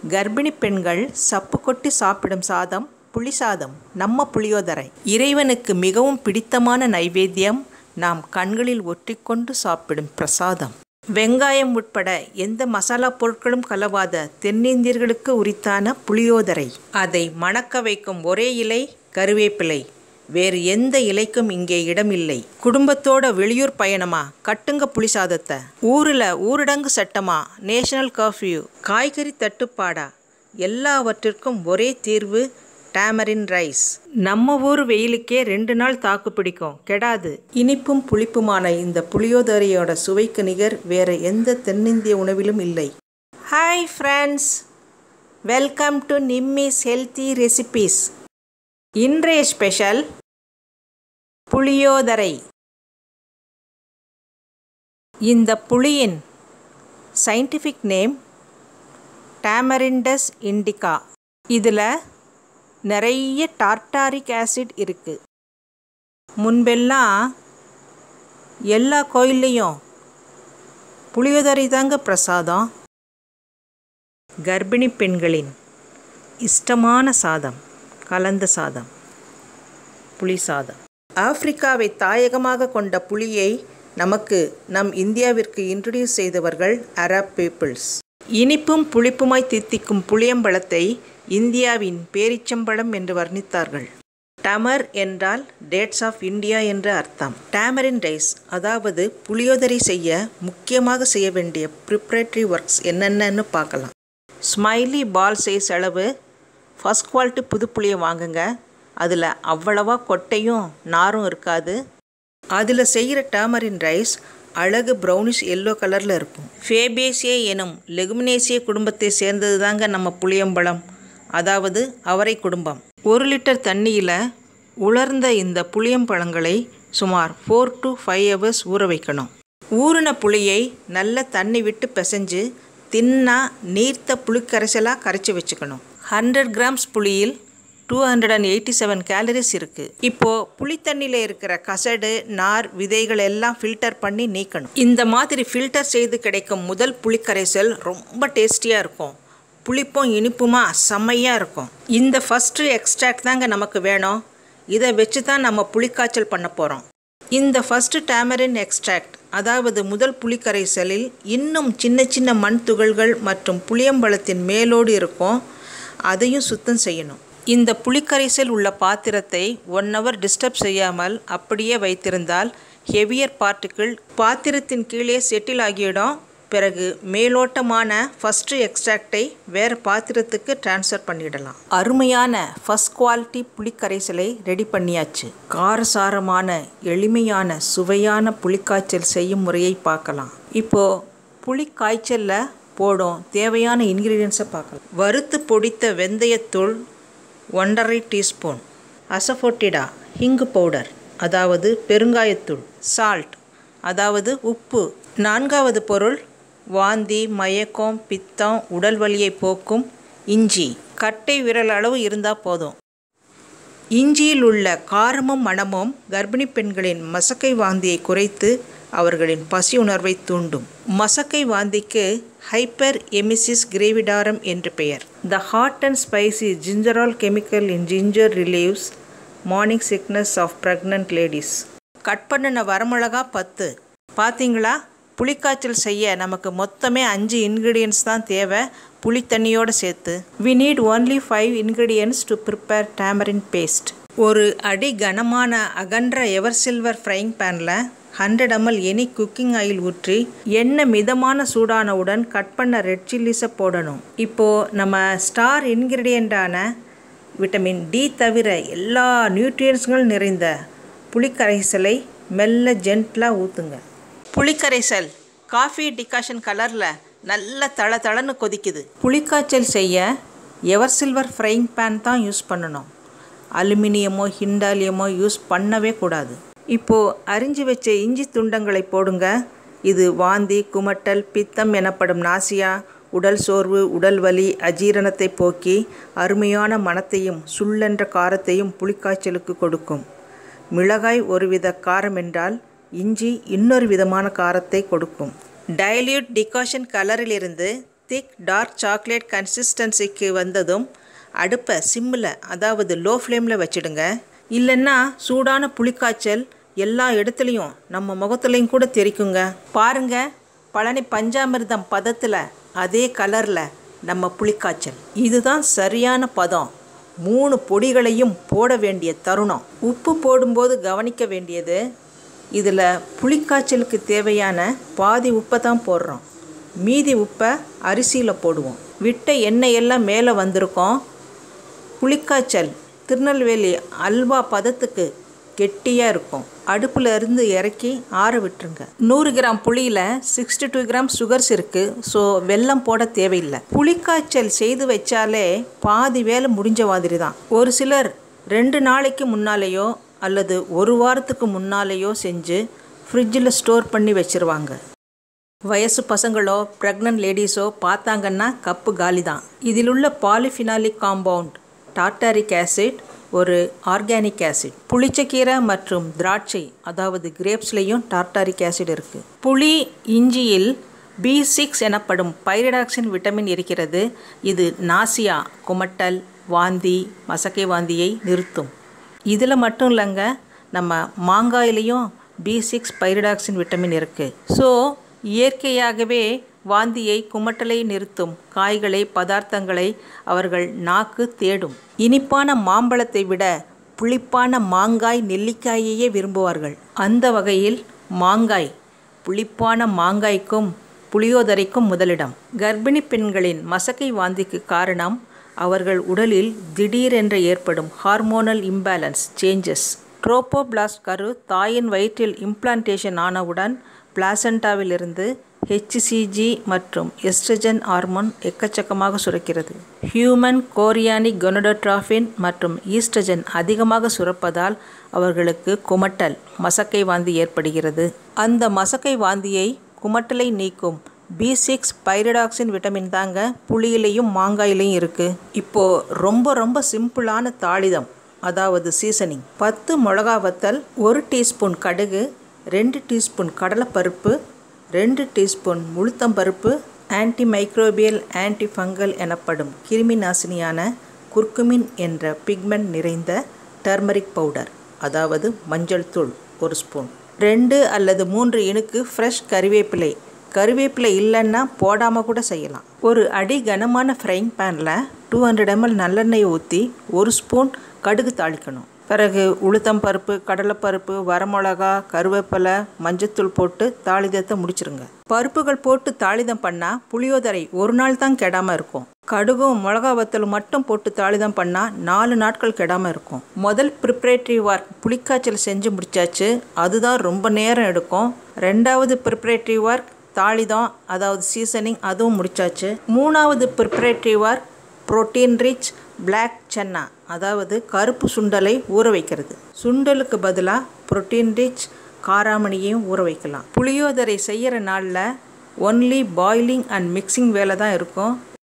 கர்ப்பிணி பெண்கள் சப்பு கொட்டி சாப்பிடும் சாதம் புளி சாதம் நம்ம புளியோதரை இறைவனுக்கு மிகவும் பிடித்தமான நைவேத்தியம் நாம் கண்களில் ஒற்றிக்கொண்டு சாப்பிடும் பிரசாதம் வெங்காயம் உட்பட எந்த மசாலா பொருட்களும் கலவாத தென்னிந்தியர்களுக்கு உரித்தான புளியோதரை அதை மணக்க வைக்கும் ஒரே இலை கருவேப்பிலை வேறு எந்த இலைக்கும் இங்கே இடமில்லை குடும்பத்தோட வெளியூர் பயணமா கட்டுங்க புளி சாதத்தை ஊரில் ஊரடங்கு சட்டமா நேஷனல் கர்ஃப்யூ காய்கறி தட்டுப்பாடா எல்லாவற்றிற்கும் ஒரே தீர்வு டேமரின் ரைஸ் நம்ம ஊர் வெயிலுக்கே ரெண்டு நாள் தாக்கு பிடிக்கும் கெடாது இனிப்பும் புளிப்புமான இந்த புளியோதரையோட சுவைக்கு நிகர் வேற எந்த தென்னிந்திய உணவிலும் இல்லை hi friends welcome to Nimmi's healthy recipes இன்றைய ஸ்பெஷல் புளியோதரை இந்த புளியின் சயின்டிஃபிக் நேம் டேமரிண்டஸ் இண்டிகா இதில் நிறைய டார்டாரிக் ஆசிட் இருக்குது முன்பெல்லாம் எல்லா கோயில்லையும் புளியோதரை தாங்க பிரசாதம் கர்ப்பிணி பெண்களின் இஷ்டமான சாதம் கலந்த சாதம் புளி சாதம் ஆப்பிரிக்காவை தாயகமாக கொண்ட புளியை நமக்கு நம் இந்தியாவிற்கு இன்ட்ரடியூஸ் செய்தவர்கள் அரப் பீப்புள்ஸ் இனிப்பும் புளிப்புமாய் தித்திக்கும் புளியம்பழத்தை இந்தியாவின் பேரிச்சம்பழம் என்று வர்ணித்தார்கள் டமர் என்றால் டேட்ஸ் ஆஃப் இந்தியா என்று அர்த்தம் டேமரின் ரைஸ் அதாவது புளியோதரை செய்ய முக்கியமாக செய்ய வேண்டிய ப்ரிப்ரேட்டரி ஒர்க்ஸ் என்னென்னு பார்க்கலாம் ஸ்மைலி பால் சைஸ் அளவு ஃபஸ்ட் குவாலிட்டி புது புளியை வாங்குங்க அதில் அவ்வளவா கொட்டையும் நாரும் இருக்காது அதில் செய்கிற டேமரின் ரைஸ் அழகு ப்ரௌனிஷ் எல்லோ கலரில் இருக்கும் ஃபேபேசியே எனும் லெகுமினேசிய குடும்பத்தை சேர்ந்தது தாங்க நம்ம புளியம்பழம் அதாவது அவரை குடும்பம் ஒரு லிட்டர் தண்ணியில் உலர்ந்த இந்த புளியம்பழங்களை சுமார் ஃபோர் டு ஃபைவ் ஹவர்ஸ் ஊற வைக்கணும் ஊறின புளியை நல்ல தண்ணி விட்டு பிசைஞ்சு தின்னா நீர்த்த புளிக்கரைசலாக கரைச்சி வச்சுக்கணும் ஹண்ட்ரட் கிராம்ஸ் புளியில் two hundred and eighty seven calories இருக்குது இப்போது புளித்தண்ணியில் இருக்கிற கசடு நார் விதைகள் எல்லாம் ஃபில்டர் பண்ணி நீக்கணும் இந்த மாதிரி ஃபில்டர் செய்து கிடைக்கும் முதல் புளிக்கரைசல் ரொம்ப டேஸ்டியாக இருக்கும் புளிப்பும் இனிப்புமா செம்மையாக இருக்கும் இந்த ஃபஸ்ட்டு எக்ஸ்ட்ராக்ட் தாங்க நமக்கு வேணும் இதை வச்சு தான் நம்ம புளிக்காய்ச்சல் பண்ண போகிறோம் இந்த ஃபஸ்ட்டு டேமரின் எக்ஸ்ட்ராக்ட் அதாவது முதல் புளிக்கரைசலில் இன்னும் சின்ன சின்ன மண் துகள்கள் மற்றும் புளியம்பழத்தின் மேலோடு இருக்கும் அதையும் சுத்தம் செய்யணும் இந்த புளிக்கரைசல் உள்ள பாத்திரத்தை ஒன் ஹவர் டிஸ்டர்ப் செய்யாமல் அப்படியே வைத்திருந்தால் ஹெவியர் பார்ட்டிக்கிள் பாத்திரத்தின் கீழே செட்டில் ஆகியிடும் பிறகு மேலோட்டமான ஃபஸ்ட்டு எக்ஸ்ட்ராக்டை வேறு பாத்திரத்துக்கு டிரான்ஸ்ஃபர் பண்ணிடலாம் அருமையான ஃபஸ்ட் குவாலிட்டி புளிக்கரைசலை ரெடி பண்ணியாச்சு காரசாரமான எளிமையான சுவையான புளிக்காய்ச்சல் செய்யும் முறையை பார்க்கலாம் இப்போது புளிக்காய்ச்சலில் போடும் தேவையான இன்க்ரீடியன்ஸை பார்க்கலாம் வறுத்து பொடித்த வெந்தயத்தூள் ஒன்றரை டீஸ்பூன் அசஃபோட்டிடா ஹிங்கு பவுடர் அதாவது பெருங்காயத்தூள் சால்ட் அதாவது உப்பு நான்காவது பொருள் வாந்தி மயக்கம் பித்தம் உடல் வலியை போக்கும் இஞ்சி கட்டை விரல் அளவு இருந்தால் போதும் இஞ்சியில் உள்ள காரமும் மணமும் கர்ப்பிணி பெண்களின் மசக்கை வாந்தியை குறைத்து அவர்களின் பசி உணர்வை தூண்டும் மசக்கை வாந்திக்கு ஹைப்பர் எமிசிஸ் கிரேவிடாரம் என்று பெயர் the hot and spicy gingerol chemical in ginger relieves morning sickness of pregnant ladies cut பண்ணின வரமிளகா பத்து பார்த்தீங்களா புளிக்காய்ச்சல் செய்ய நமக்கு மொத்தமே அஞ்சு இன்க்ரீடியன்ஸ் தான் தேவை புளி தண்ணியோடு சேர்த்து we need only five ingredients to prepare tamarind paste ஒரு அடி கனமான அகன்ற எவர் சில்வர் ஃப்ரைங் பேனில் hundred ml any cooking oil ஊற்றி எண்ணெய் மிதமான சூடானவுடன் கட் பண்ண ரெட் சில்லிஸை போடணும் இப்போது நம்ம ஸ்டார் இன்க்ரீடியண்ட்டான விட்டமின் டி தவிர எல்லா நியூட்ரியன்ஸ்கள் நிறைந்த புளிக்கரைசலை மெல்ல ஜென்ட்லாக ஊற்றுங்க புளிக்கரைசல் காஃபி டிகாஷன் கலரில் நல்ல தள தளன்னு கொதிக்குது புளிக்காய்ச்சல் செய்ய எவர் சில்வர் ஃப்ரைங் பேன் தான் யூஸ் பண்ணணும் அலுமினியமோ ஹிண்டாலியமோ யூஸ் பண்ணவே கூடாது இப்போது அரிஞ்சு வச்ச இஞ்சி துண்டங்களை போடுங்க இது வாந்தி குமட்டல் பித்தம் எனப்படும் நாசியா உடல் சோர்வு உடல் வலி அஜீரணத்தை போக்கி அருமையான மணத்தையும் சுள்ளென்ற காரத்தையும் புளிக்காய்ச்சலுக்கு கொடுக்கும் மிளகாய் ஒருவித காரம் என்றால் இஞ்சி இன்னொரு விதமான காரத்தை கொடுக்கும் டைல்யூட் டிகாஷன் கலரிலிருந்து திக் டார்க் சாக்லேட் கன்சிஸ்டன்சிக்கு வந்ததும் அடுப்பை சிம்மில் அதாவது லோ ஃப்ளேமில் வச்சுடுங்க இல்லைன்னா சூடான புளிக்காய்ச்சல் எல்லா இடத்துலையும் நம்ம முகத்துலையும் கூட தெரிக்குங்க பாருங்க பழனி பஞ்சாமிர்தம் பதத்தில் அதே கலரில் நம்ம புளிக்காய்ச்சல் இதுதான் சரியான பதம் மூணு பொடிகளையும் போட வேண்டிய தருணம் உப்பு போடும்போது கவனிக்க வேண்டியது இதில் புளிக்காய்ச்சலுக்கு தேவையான பாதி உப்பை தான் போடுறோம் மீதி உப்பை அரிசியில் போடுவோம் விட்ட எண்ணெய் எல்லாம் மேலே வந்திருக்கோம் புளிக்காய்ச்சல் திருநெல்வேலி அல்வா பதத்துக்கு கெட்டியாக இருக்கும் அடுப்பில் இருந்து இறக்கி ஆற விட்டுருங்க நூறு கிராம் புளியில் சிக்ஸ்டி டூ கிராம் சுகர்ஸ் இருக்குது ஸோ வெல்லம் போட தேவையில்லை புளிக்காய்ச்சல் செய்து வச்சாலே பாதி வேலை முடிஞ்ச மாதிரி தான் ஒரு சிலர் ரெண்டு நாளைக்கு முன்னாலேயோ அல்லது ஒரு வாரத்துக்கு முன்னாலேயோ செஞ்சு ஃப்ரிட்ஜில் ஸ்டோர் பண்ணி வச்சுருவாங்க வயசு பசங்களோ ப்ரெக்னென்ட் லேடிஸோ பார்த்தாங்கன்னா கப்பு காலி தான் இதில் உள்ள பாலிஃபினாலிக் காம்பவுண்ட் டார்டாரிக் ஆசிட் ஒரு ஆர்கானிக் ஆசிட் புளிச்சக்கீரை மற்றும் திராட்சை அதாவது கிரேப்ஸ்லேயும் டார்டாரிக் ஆசிட் இருக்குது புளி இஞ்சியில் பி சிக்ஸ் எனப்படும் பைரடாக்சின் விட்டமின் இருக்கிறது இது நாசியா குமட்டல் வாந்தி மசக்கை வாந்தியை நிறுத்தும் இதில் மட்டும் இல்லைங்க நம்ம மாங்காயிலையும் பி சிக்ஸ் பைரடாக்சின் விட்டமின் இருக்குது ஸோ இயற்கையாகவே வாந்தியை குமட்டலை நிறுத்தும் காய்களை பதார்த்தங்களை அவர்கள் நாக்கு தேடும் இனிப்பான மாம்பழத்தை விட புளிப்பான மாங்காய் நெல்லிக்காயையே விரும்புவார்கள் அந்த வகையில் மாங்காய் புளிப்பான மாங்காய்க்கும் புளியோதரைக்கும் முதலிடம் கர்ப்பிணி பெண்களின் மசக்கை வாந்திக்கு காரணம் அவர்கள் உடலில் திடீரென்று ஏற்படும் ஹார்மோனல் இம்பேலன்ஸ் சேஞ்சஸ் ட்ரோபோபிளாஸ்ட் கரு தாயின் வயிற்றில் இம்ப்ளான்டேஷன் ஆனவுடன் பிளாசண்டாவிலிருந்து ஹெச்சிசிஜி மற்றும் எஸ்ட்ரஜன் ஹார்மோன் எக்கச்சக்கமாக சுரக்கிறது ஹியூமன் கோரியானிக் கொனடோட்ராஃபின் மற்றும் ஈஸ்ட்ரஜன் அதிகமாக சுரப்பதால் அவர்களுக்கு குமட்டல் மசக்கை வாந்தி ஏற்படுகிறது அந்த மசக்கை வாந்தியை குமட்டலை நீக்கும் பி சிக்ஸ் பைரடாக்சின் விட்டமின் தாங்க புளியிலையும் மாங்காயிலையும் இருக்குது இப்போது ரொம்ப ரொம்ப சிம்பிளான தாளிதம் அதாவது சீசனிங் பத்து மிளகா வத்தல் ஒரு டீஸ்பூன் கடுகு ரெண்டு டீஸ்பூன் கடலைப்பருப்பு ரெண்டு டீஸ்பூன் முழுத்தம்பருப்பு ஆன்டி மைக்ரோபியல் ஆன்டி ஃபங்கல் எனப்படும் கிருமி நாசினியான குர்குமின் என்ற பிக்மெண்ட் நிறைந்த டர்மரிக் பவுடர் அதாவது மஞ்சள் தூள் ஒரு ஸ்பூன் ரெண்டு அல்லது மூன்று இனுக்கு ஃப்ரெஷ் கறிவேப்பிலை கருவேப்பிலை இல்லைன்னா போடாமல் கூட செய்யலாம் ஒரு அடி கனமான ஃப்ரைங் பேனில் டூ ஹண்ட்ரட் எம்எல் நல்லெண்ணெய் ஊற்றி ஒரு ஸ்பூன் கடுகு தாளிக்கணும் பிறகு உளுத்தம் பருப்பு கடலைப்பருப்பு வரமிளகா கருவேப்பிலை மஞ்சத்தூள் போட்டு தாளிதத்தை முடிச்சிருங்க பருப்புகள் போட்டு தாளிதம் பண்ணால் புளியோதரை ஒரு நாள் தான் கெடாமல் இருக்கும் கடுகும் மிளகா வத்தலும் மட்டும் போட்டு தாளிதம் பண்ணால் நாலு நாட்கள் கெடாமல் இருக்கும் முதல் ப்ரிப்ரேட்டரி ஒர்க் புளிக்காய்ச்சல் செஞ்சு முடிச்சாச்சு அதுதான் ரொம்ப நேரம் எடுக்கும் ரெண்டாவது ப்ரிப்ரேட்டரி ஒர்க் தாளிதம் அதாவது சீசனிங் அதுவும் முடிச்சாச்சு மூணாவது preparatory work protein rich black chana அதாவது கருப்பு சுண்டலை ஊற வைக்கிறது சுண்டலுக்கு பதிலாக புரோட்டீன் ரிச் காராமணியையும் ஊற வைக்கலாம் புளியோதரை செய்கிற நாளில் ஒன்லி பாயிலிங் அண்ட் மிக்சிங் வேலை தான் இருக்கும்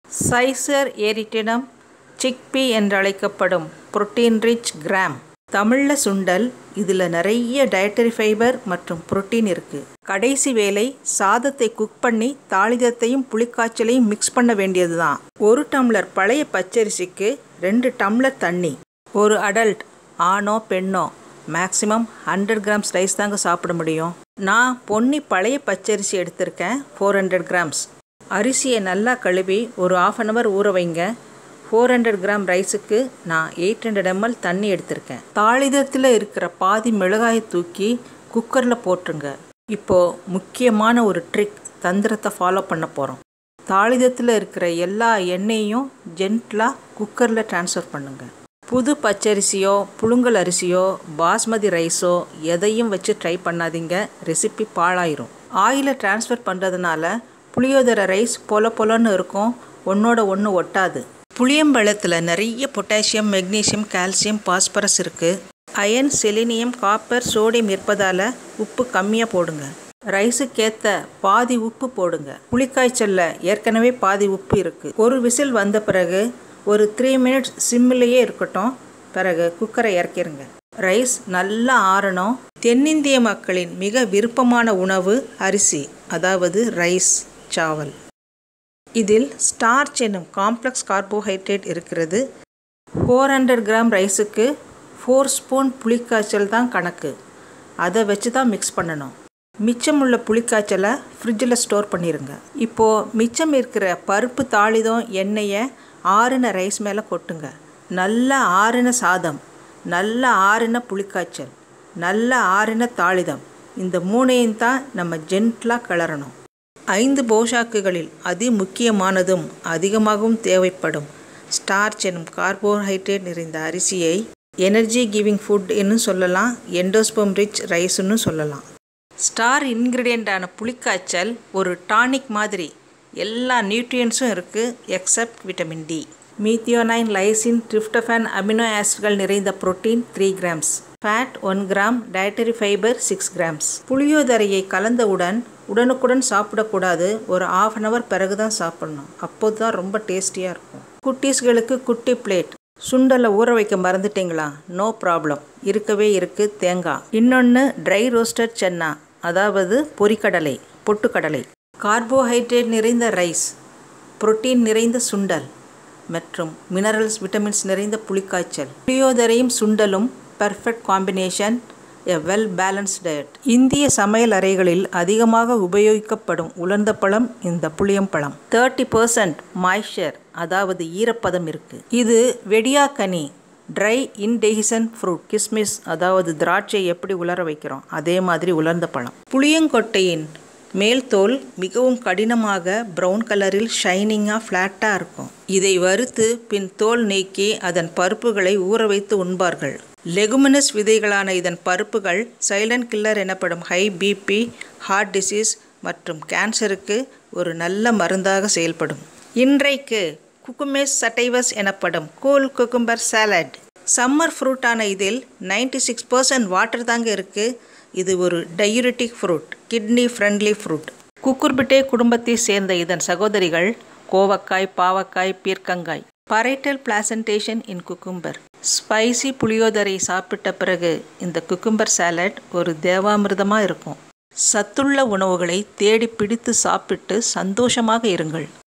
சைசர் ஏரிட்டினம் சிக்பி என்று அழைக்கப்படும் புரோட்டீன் ரிச் கிராம் தமிழில் சுண்டல் இதில் நிறைய டயட்டரி ஃபைபர் மற்றும் புரோட்டீன் இருக்குது கடைசி வேலை சாதத்தை குக் பண்ணி தாளிதத்தையும் புளிக்காய்ச்சலையும் மிக்ஸ் பண்ண வேண்டியது தான் ஒரு டம்ளர் பழைய பச்சரிசிக்கு ரெண்டு டம்ளர் தண்ணி ஒரு அடல்ட் ஆணோ பெண்ணோ மேக்ஸிமம் ஹண்ட்ரட் கிராம்ஸ் ரைஸ் தாங்க சாப்பிட முடியும் நான் பொன்னி பழைய பச்சரிசி எடுத்திருக்கேன் ஃபோர் ஹண்ட்ரட் கிராம்ஸ் அரிசியை நல்லா கழுவி ஒரு ஆஃப் அன் ஹவர் ஊற வைங்க ஃபோர் ஹண்ட்ரட் கிராம் ரைஸுக்கு நான் எயிட் ஹண்ட்ரட் எம்எல் தண்ணி எடுத்திருக்கேன் தாளிதத்தில் இருக்கிற பாதி மிளகாயை தூக்கி குக்கரில் போட்டுருங்க இப்போது முக்கியமான ஒரு ட்ரிக் தந்திரத்தை ஃபாலோ பண்ண போகிறோம் தாளிதத்தில் இருக்கிற எல்லா எண்ணெயையும் ஜென்ட்லாக குக்கரில் ட்ரான்ஸ்ஃபர் பண்ணுங்கள் புது பச்சரிசியோ புழுங்கல் அரிசியோ பாஸ்மதி ரைஸோ எதையும் வச்சு ட்ரை பண்ணாதீங்க ரெசிபி பாழாயிரும் ஆயிலை ட்ரான்ஸ்ஃபர் பண்ணுறதுனால புளியோதரை ரைஸ் பொல பொலன்னு இருக்கும் ஒன்றோட ஒன்று ஒட்டாது புளியம்பழத்தில் நிறைய பொட்டாசியம் மெக்னீசியம் கால்சியம் பாஸ்பரஸ் இருக்குது அயன் செலினியம் காப்பர் சோடியம் இருப்பதால் உப்பு கம்மியாக போடுங்க ரைஸுக்கேற்ற பாதி உப்பு போடுங்க புளிக்காய்ச்சலில் ஏற்கனவே பாதி உப்பு இருக்குது ஒரு விசில் வந்த பிறகு ஒரு த்ரீ மினிட்ஸ் சிம்மிலேயே இருக்கட்டும் பிறகு குக்கரை இறக்கிருங்க ரைஸ் நல்லா ஆறணும் தென்னிந்திய மக்களின் மிக விருப்பமான உணவு அரிசி அதாவது ரைஸ் சாவல் இதில் ஸ்டார்ச் என்னும் காம்ப்ளெக்ஸ் கார்போஹைட்ரேட் இருக்கிறது ஃபோர் ஹண்ட்ரட் கிராம் ரைஸுக்கு ஃபோர் ஸ்பூன் புளிக்காய்ச்சல் தான் கணக்கு அதை வச்சு தான் மிக்ஸ் பண்ணணும் மிச்சமுள்ள புளிக்காய்ச்சலை ஃப்ரிட்ஜில் ஸ்டோர் பண்ணிடுங்க இப்போது மிச்சம் இருக்கிற பருப்பு தாளிதம் எண்ணெயை ஆறின ரைஸ் மேலே கொட்டுங்க நல்ல ஆறின சாதம் நல்ல ஆறின புளிக்காய்ச்சல் நல்ல ஆறின தாளிதம் இந்த மூணையும் தான் நம்ம ஜென்ட்லாக கிளறணும் ஐந்து போஷாக்குகளில் அதி முக்கியமானதும் அதிகமாகவும் தேவைப்படும் ஸ்டார்ச் எனும் கார்போஹைட்ரேட் நிறைந்த அரிசியை எனர்ஜி கிவிங் ஃபுட் என்று சொல்லலாம் எண்டோஸ்பம் ரிச் ரைஸ்னு சொல்லலாம் ஸ்டார் இன்க்ரீடியண்ட்டான புளிக்காய்ச்சல் ஒரு டானிக் மாதிரி எல்லா நியூட்ரியன்ஸும் இருக்குது except vitamin D methionine lysine tryptophan amino ஆசிட்கள் நிறைந்த protein three grams fat one gram dietary fibre six grams புளியோதரையை கலந்தவுடன் உடனுக்குடன் சாப்பிடக்கூடாது ஒரு ஆஃப் அன் ஹவர் பிறகு தான் சாப்பிடணும் அப்போது தான் ரொம்ப டேஸ்டியாக இருக்கும் குட்டீஸ்களுக்கு குட்டி பிளேட் சுண்டலை ஊற வைக்க மறந்துட்டீங்களா நோ ப்ராப்ளம் இருக்கவே இருக்குது தேங்காய் இன்னொன்று ட்ரை ரோஸ்டட் சென்னா அதாவது பொரிக்கடலை பொட்டுக்கடலை கார்போஹைட்ரேட் நிறைந்த ரைஸ் புரோட்டீன் நிறைந்த சுண்டல் மற்றும் மினரல்ஸ் விட்டமின்ஸ் நிறைந்த புளிக்காய்ச்சல் புளியோதரையும் சுண்டலும் perfect combination a well balance diet இந்திய சமையல் அறைகளில் அதிகமாக உபயோகிக்கப்படும் உலர்ந்த பழம் இந்த புளியம்பழம் தேர்ட்டி பர்சன்ட் மாய்ஸ்சர் அதாவது ஈரப்பதம் இருக்குது இது வெடியாக்கனி ட்ரை இன்டெஹிசன் ஃப்ரூட் கிஸ்மிஸ் அதாவது திராட்சை எப்படி உலர வைக்கிறோம் அதே மாதிரி உலர்ந்த பழம் புளியங்கொட்டையின் மேல் தோல் மிகவும் கடினமாக ப்ரௌன் கலரில் ஷைனிங்காக ஃப்ளாட்டாக இருக்கும் இதை வறுத்து பின் தோல் நீக்கி அதன் பருப்புகளை ஊற வைத்து உண்பார்கள் லெகுமினஸ் விதைகளான இதன் பருப்புகள் சைலண்ட் கில்லர் எனப்படும் ஹை பிபி ஹார்ட் டிசீஸ் மற்றும் கேன்சருக்கு ஒரு நல்ல மருந்தாக செயல்படும் இன்றைக்கு குக்குமேஸ் சட்டைவஸ் எனப்படும் கூல் குக்கும்பர் சாலட் சம்மர் ஃப்ரூட்டான இதில் நைன்டி சிக்ஸ் பர்சன்ட் வாட்டர் தாங்க இருக்குது இது ஒரு diuretic fruit kidney friendly fruit Cucurbitaceae குடும்பத்தை சேர்ந்த இதன் சகோதரிகள் கோவக்காய் பாவக்காய் பீர்க்கங்காய் parietal placentation in cucumber spicy puliyodarai சாப்பிட்ட பிறகு இந்த குக்கும்பர் சாலட் ஒரு தேவாமிர்தமாக இருக்கும் சத்துள்ள உணவுகளை தேடி பிடித்து சாப்பிட்டு சந்தோஷமாக இருங்கள்